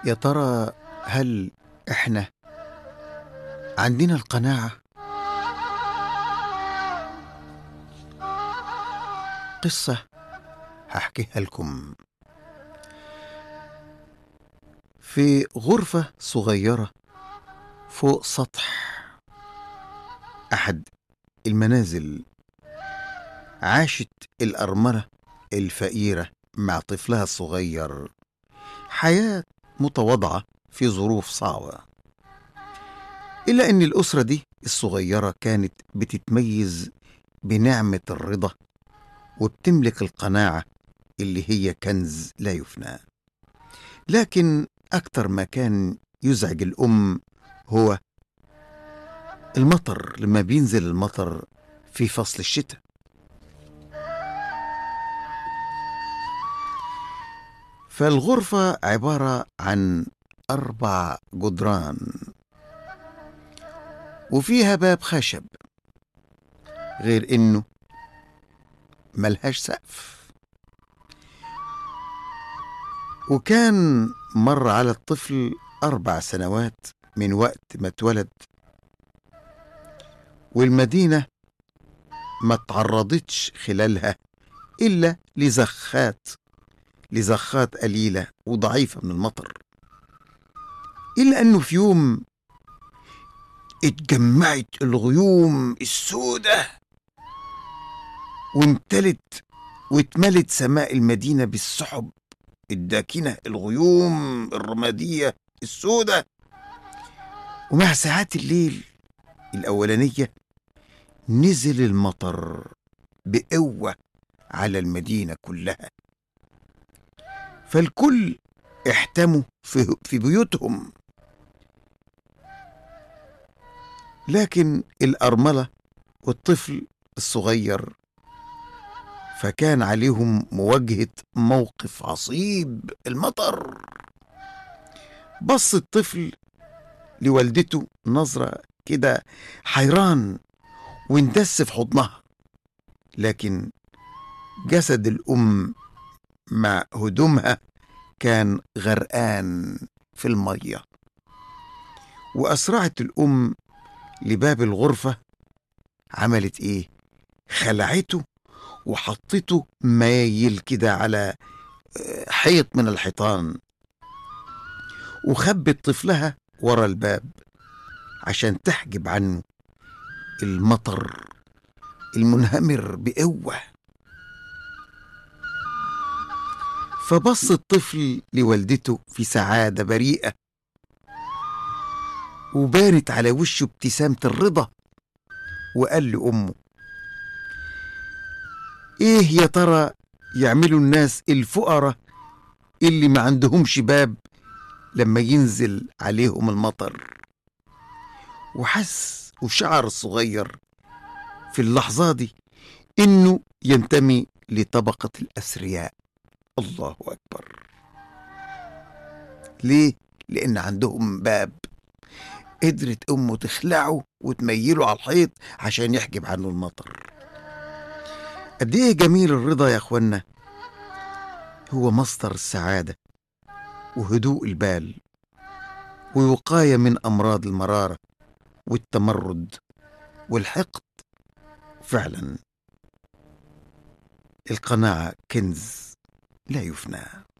يا ترى هل احنا عندنا القناعه قصه هحكيها لكم في غرفه صغيره فوق سطح احد المنازل عاشت الارمله الفقيره مع طفلها الصغير حياه متواضعه في ظروف صعبه الا ان الاسره دي الصغيره كانت بتتميز بنعمه الرضا وبتملك القناعه اللي هي كنز لا يفنى لكن اكتر ما كان يزعج الام هو المطر لما بينزل المطر في فصل الشتاء فالغرفة عبارة عن أربع جدران وفيها باب خشب غير إنه ملهاش سقف وكان مر على الطفل أربع سنوات من وقت ما اتولد والمدينة ما تعرضتش خلالها إلا لزخات لزخات قليلة وضعيفة من المطر إلا أنه في يوم اتجمعت الغيوم السودة وامتلت واتملت سماء المدينة بالسحب الداكنة الغيوم الرمادية السودة ومع ساعات الليل الأولانية نزل المطر بقوة على المدينة كلها فالكل احتموا في, في بيوتهم لكن الأرملة والطفل الصغير فكان عليهم مواجهة موقف عصيب المطر بص الطفل لوالدته نظرة كده حيران واندس في حضنها لكن جسد الأم مع هدومها كان غرقان في المية وأسرعت الأم لباب الغرفة عملت إيه؟ خلعته وحطته مايل كده على حيط من الحيطان وخبت طفلها ورا الباب عشان تحجب عنه المطر المنهمر بقوة فبص الطفل لوالدته في سعادة بريئة وبانت على وشه ابتسامة الرضا وقال لأمه ايه يا ترى يعملوا الناس الفقراء اللي ما عندهمش باب لما ينزل عليهم المطر وحس وشعر الصغير في اللحظة دي إنه ينتمي لطبقة الأثرياء الله أكبر ليه؟ لأن عندهم باب قدرت أمه تخلعه وتميله على الحيط عشان يحجب عنه المطر قد إيه جميل الرضا يا أخوانا هو مصدر السعادة وهدوء البال ووقاية من أمراض المرارة والتمرد والحقد فعلا القناعة كنز لا يفنى